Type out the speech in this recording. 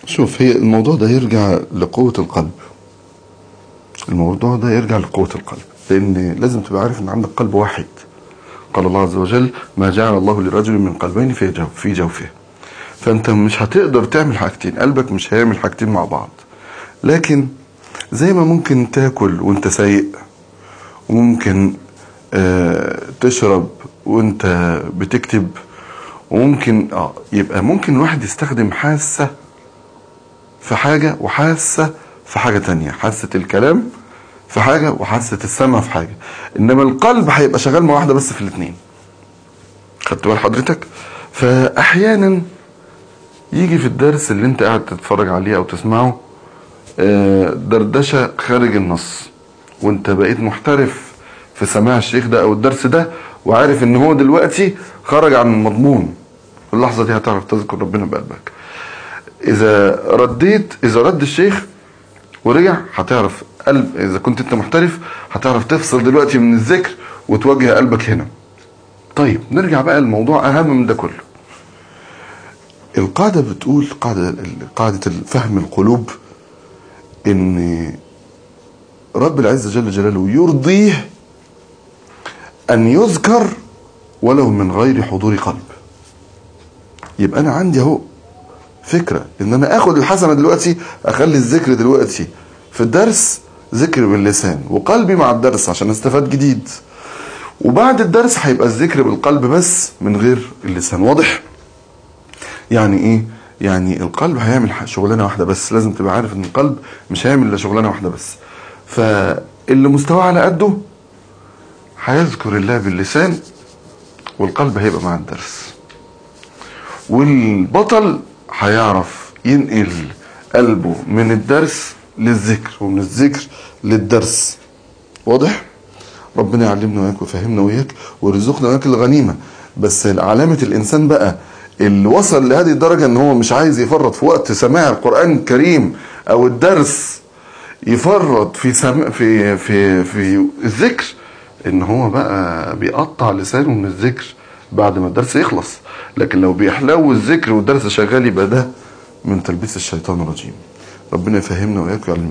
شوف هي الموضوع ده يرجع لقوة القلب الموضوع ده يرجع لقوة القلب لأن لازم تبقى عارف إن عندك قلب واحد قال الله عز وجل ما جعل الله لرجل من قلبين في جو في جوفه فأنت مش هتقدر تعمل حاجتين قلبك مش هيعمل حاجتين مع بعض لكن زي ما ممكن تاكل وانت سايق وممكن آه تشرب وانت بتكتب وممكن اه يبقى ممكن الواحد يستخدم حاسة في حاجة وحاسة في حاجة تانية حاسة الكلام في حاجة وحاسة السمع في حاجة انما القلب هيبقى شغال مع واحدة بس في الاتنين خدت بال حضرتك فاحيانا يجي في الدرس اللي انت قاعد تتفرج عليه او تسمعه آه، دردشة خارج النص وانت بقيت محترف في سماع الشيخ ده او الدرس ده وعارف ان هو دلوقتي خرج عن المضمون في اللحظة دي هتعرف تذكر ربنا بقلبك اذا رديت اذا رد الشيخ ورجع هتعرف قلب اذا كنت انت محترف هتعرف تفصل دلوقتي من الذكر وتوجه قلبك هنا طيب نرجع بقى للموضوع اهم من ده كله القاعدة بتقول قاعدة قاعدة فهم القلوب ان رب العزة جل جلاله يرضيه ان يذكر ولو من غير حضور قلب يبقى انا عندي اهو فكرة ان انا اخد الحسنة دلوقتي اخلي الذكر دلوقتي في الدرس ذكر باللسان وقلبي مع الدرس عشان استفاد جديد وبعد الدرس هيبقى الذكر بالقلب بس من غير اللسان واضح يعني ايه يعني القلب هيعمل شغلانه واحده بس لازم تبقى عارف ان القلب مش هيعمل الا شغلانه واحده بس فاللي مستواه على قده هيذكر الله باللسان والقلب هيبقى مع الدرس والبطل هيعرف ينقل قلبه من الدرس للذكر ومن الذكر للدرس واضح ربنا يعلمنا وياك ويفهمنا وياك ويرزقنا وياك الغنيمه بس علامه الانسان بقى اللي وصل لهذه الدرجة ان هو مش عايز يفرط في وقت سماع القرآن الكريم او الدرس يفرط في سم... في في في الذكر ان هو بقى بيقطع لسانه من الذكر بعد ما الدرس يخلص لكن لو بيحلو الذكر والدرس شغال يبقى ده من تلبيس الشيطان الرجيم ربنا يفهمنا وياك ويعلمنا